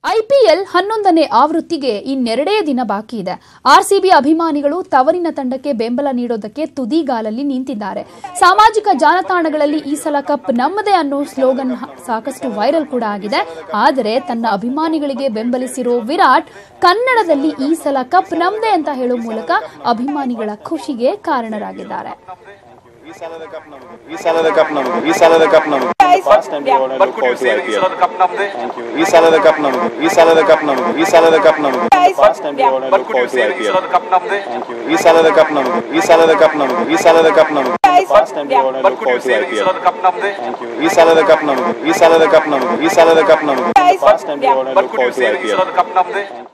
IPL ಹನ್ನೊಂದನೇ ಆವೃತ್ತಿಗೆ ಇನ್ನೆರಡೇ ದಿನ ಬಾಕಿ ಇದೆ ಆರ್ಸಿಬಿ ಅಭಿಮಾನಿಗಳು ತವರಿನ ತಂಡಕ್ಕೆ ಬೆಂಬಲ ನೀಡೋದಕ್ಕೆ ತುದಿಗಾಲಲ್ಲಿ ನಿಂತಿದ್ದಾರೆ ಸಾಮಾಜಿಕ ಜಾಲತಾಣಗಳಲ್ಲಿ ಈ ಸಲ ಕಪ್ ನಮ್ಮದೇ ಅನ್ನೋ ಸ್ಲೋಗನ್ ಹ- ಸಾಕಷ್ಟು ವೈರಲ್ ಕೂಡ ಆಗಿದೆ ಆದರೆ ತನ್ನ ಅಭಿಮಾನಿಗಳಿಗೆ ಬೆಂಬಲಿಸಿರೋ ವಿರಾಟ್ ಕನ್ನಡದಲ್ಲಿ ಈ ಸಲ ಕಪ್ ನಮ್ದೇ ಅಂತ ಹೇಳೋ ಮೂಲಕ ಅಭಿಮಾನಿಗಳ ಖುಷಿಗೆ ಕಾರಣರಾಗಿದ್ದಾರೆ ಈ ಸಾಲದ ಕಪ್ ನಮಗೆ ಈ ಸಾಲದ ಕಪ್ ನಮಗೆ ಈ ಸಾಲದ ಕಪ್ ನಮಗೆ fast time look forward to IPL thank you ಈ ಸಾಲದ ಕಪ್ ನಮಗೆ ಈ ಸಾಲದ ಕಪ್ ನಮಗೆ ಈ ಸಾಲದ ಕಪ್ ನಮಗೆ fast time look forward to IPL thank you ಈ ಸಾಲದ ಕಪ್ ನಮಗೆ ಈ ಸಾಲದ ಕಪ್ ನಮಗೆ ಈ ಸಾಲದ ಕಪ್ ನಮಗೆ fast time look forward to IPL thank you ಈ ಸಾಲದ ಕಪ್ ನಮಗೆ ಈ ಸಾಲದ ಕಪ್ ನಮಗೆ ಈ ಸಾಲದ ಕಪ್ ನಮಗೆ fast time look forward to IPL